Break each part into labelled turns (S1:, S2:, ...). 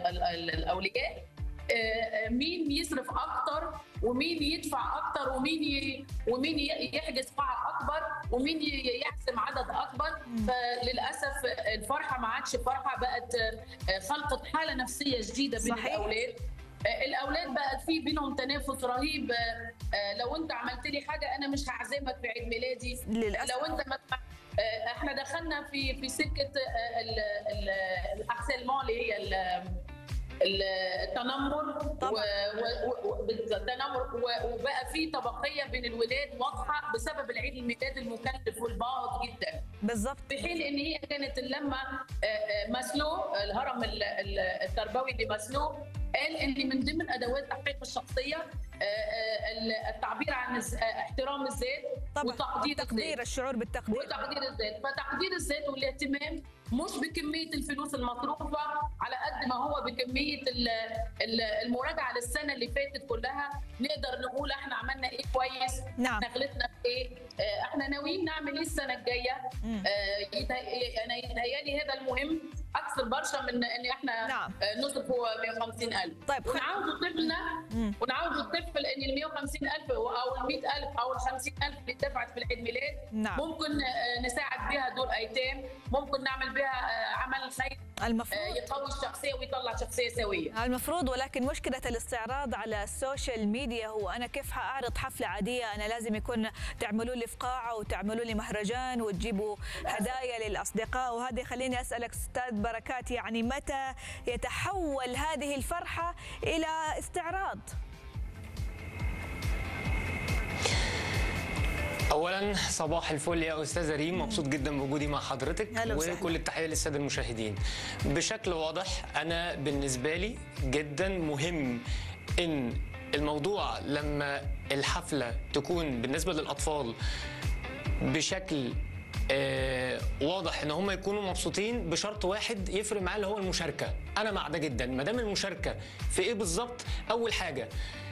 S1: ال- ال- الاولياء آه، آه، مين يصرف اكتر ومين يدفع اكتر ومين ي... ومين ي- يحجز قاعه اكبر ومين ي- يحسم عدد اكبر فللاسف الفرحه ما عادش فرحه بقت آه، خلقت حاله نفسيه جديده بين
S2: صحيح.
S1: الاولاد آه، الاولاد بقى في بينهم تنافس رهيب آه، آه، لو انت عملت لي حاجه انا مش هعزمك في عيد ميلادي
S2: للاسف
S1: لو انت ما آه، احنا دخلنا في في سكه آه، ال- ال- الهارسيلمون اللي هي ال- ال- التنمر
S2: طبعاً.
S1: و- و- و- التنمر و- وبقى في طبقيه بين الولاد واضحه بسبب العيد الميلاد المكلف والباهظ جدا
S2: بالضبط
S1: في حين ان هي كانت اللمه آه، آه، ماسلو الهرم ال- ال- التربوي لماسلو قال ان من ضمن ادوات تحقيق الشخصيه آه، آه، التعبير عن الز- آه، احترام الذات
S2: طبعا
S1: وتقدير
S2: التقدير
S1: الذات
S2: الشعور بالتقدير
S1: وتقدير الذات فتقدير الذات والاهتمام مش بكميه الفلوس المصروفه على قد ما هو بكميه ال- ال- المراجعه للسنه اللي فاتت كلها نقدر نقول احنا عملنا ايه كويس
S2: نعم
S1: احنا غلطنا في ايه آه، احنا ناويين نعمل ايه السنه الجايه
S2: مم.
S1: آه، يتهي- انا يتهيالي هذا المهم اكثر برشا من ان احنا
S2: نعم.
S1: آه، نصرف 150000
S2: طيب خ...
S1: ونعود طفلنا
S2: مم.
S1: ونعود الطفل ان ال 150000 او ال 100000 او ال 50000 اللي دفعت في العيد ميلاد
S2: نعم
S1: ممكن آه، نساعد بها دول ايتام ممكن نعمل بها آه، عمل خير آه،
S2: المفروض
S1: يقوي الشخصيه ويطلع شخصيه سويه
S2: المفروض ولكن مشكلة الاستعراض على السوشيال ميديا هو أنا كيف حأعرض حفلة عادية أنا لازم يكون تعملوا لي في قاعة وتعملوا لي مهرجان وتجيبوا هدايا للأصدقاء وهذه خليني أسألك أستاذ بركات يعني متى يتحول هذه الفرحة إلى استعراض
S3: اولا صباح الفل يا استاذه ريم مبسوط جدا بوجودي مع حضرتك
S2: أهلا وسهلا.
S3: وكل التحيه للساده المشاهدين بشكل واضح انا بالنسبه لي جدا مهم ان الموضوع لما الحفله تكون بالنسبه للاطفال بشكل آه واضح ان هم يكونوا مبسوطين بشرط واحد يفرق معاه اللي هو المشاركه انا مع ده جدا ما دام المشاركه في ايه بالظبط اول حاجه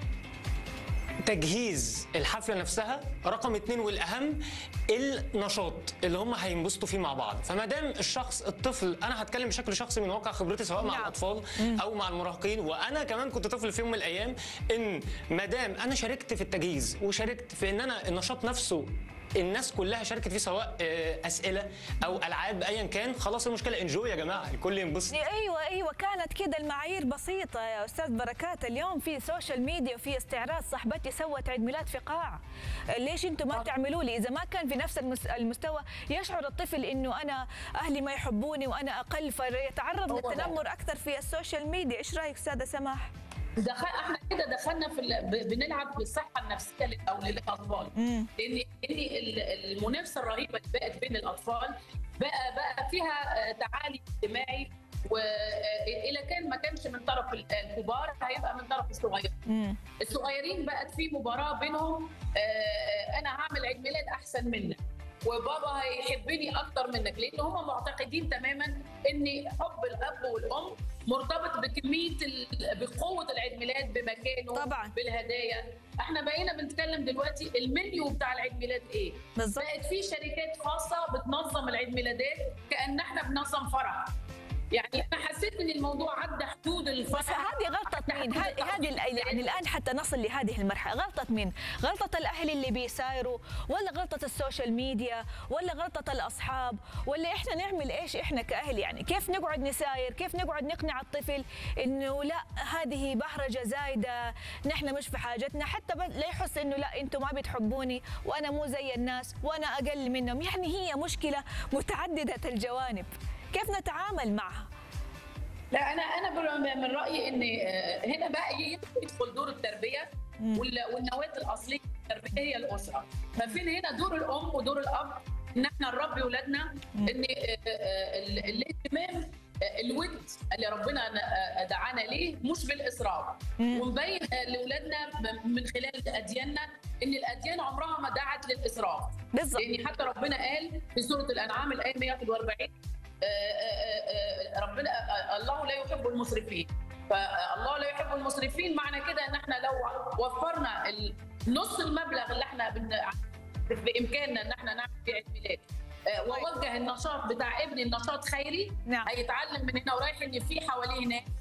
S3: تجهيز الحفله نفسها رقم اتنين والاهم النشاط اللي هم هينبسطوا فيه مع بعض فما دام الشخص الطفل انا هتكلم بشكل شخصي من واقع خبرتي سواء مع
S2: نعم.
S3: الاطفال او مع المراهقين وانا كمان كنت طفل في يوم من الايام ان ما دام انا شاركت في التجهيز وشاركت في ان انا النشاط نفسه الناس كلها شاركت فيه سواء آه، اسئله او العاب ايا كان خلاص المشكله انجوي يا جماعه الكل ينبسط
S2: ايوه ايوه كانت كده المعايير بسيطه يا استاذ بركات اليوم في سوشيال ميديا وفي استعراض صاحبتي سوت عيد ميلاد في قاعه ليش انتم ما تعملوا لي اذا ما كان في نفس المس- المستوى يشعر الطفل انه انا اهلي ما يحبوني وانا اقل فيتعرض
S1: هو ده.
S2: للتنمر اكثر في السوشيال ميديا ايش رايك استاذه سماح
S1: دخل احنا كده دخلنا في ال... ب- بنلعب في الصحه النفسيه لل- او للاطفال
S2: امم
S1: لان لان ال- المنافسه الرهيبه اللي بقت بين الاطفال بقى بقى فيها آه، تعالي اجتماعي والى كان ما كانش من طرف ال- الكبار هيبقى من طرف الصغير
S2: امم
S1: الصغيرين بقت في مباراه بينهم آه، انا هعمل عيد ميلاد احسن منك وبابا هيحبني اكتر منك لان هم معتقدين تماما ان حب الاب والام مرتبط بكميه ال... بقوه العيد ميلاد بمكانه
S2: طبعاً.
S1: بالهدايا احنا بقينا بنتكلم دلوقتي المنيو بتاع العيد ميلاد ايه
S2: بالظبط
S1: بقت في شركات خاصه بتنظم العيد ميلادات كان احنا بننظم فرح يعني انا حسيت ان الموضوع عدى حدود الفرح
S2: بس هذه غلطة مين؟ ه- هذه ال- يعني الآن حتى نصل لهذه المرحلة، غلطة مين؟ غلطة الأهل اللي بيسايروا، ولا غلطة السوشيال ميديا، ولا غلطة الأصحاب، ولا إحنا نعمل إيش إحنا كأهل يعني؟ كيف نقعد نساير؟ كيف نقعد نقنع الطفل إنه لا هذه بهرجة زايدة، نحن مش في حاجتنا، حتى بس لا يحس إنه لا أنتم ما بتحبوني، وأنا مو زي الناس، وأنا أقل منهم، يعني هي مشكلة متعددة الجوانب، كيف نتعامل معها؟
S1: لا انا انا بر- من رايي ان آه، هنا بقى يدخل دور التربيه وال- والنواه الاصليه للتربيه هي الاسره ففين هنا دور الام ودور الاب ان احنا نربي اولادنا ان آه، آه، ال- الاهتمام آه، الود اللي ربنا آه، دعانا ليه مش بالاسراف ونبين آه، لاولادنا م- من خلال ادياننا ان الاديان عمرها ما دعت للاسراف
S2: بالضبط
S1: لان حتى ربنا قال في سوره الانعام الايه 141 آه، آه، آه، ربنا آه، الله لا يحب المسرفين فالله لا يحب المسرفين معنى كده ان احنا لو وفرنا ال- نص المبلغ اللي احنا بن... بامكاننا ان احنا نعمل فيه عيد ميلاد آه، ووجه النشاط بتاع ابني النشاط خيري
S2: نعم.
S1: هيتعلم من هنا ورايح ان في حواليه ناس